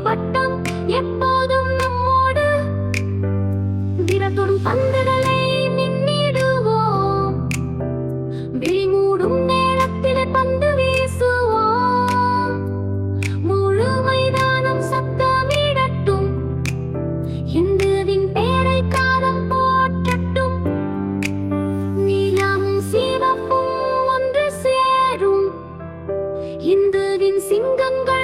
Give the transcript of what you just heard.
பட்டம் எப்போதும் நம்மோடு விரதொடும் பந்துகளை மின்னிடுவோம் விழிமூடும் நேரத்திலே பந்து வீசுவோம் முழு மைதானம் சத்தமிடட்டும் இந்துவின் பேரை காலம் போற்றட்டும் நீலமும் சிவப்பும் ஒன்று சேரும் இந்துவின் சிங்கங்கள்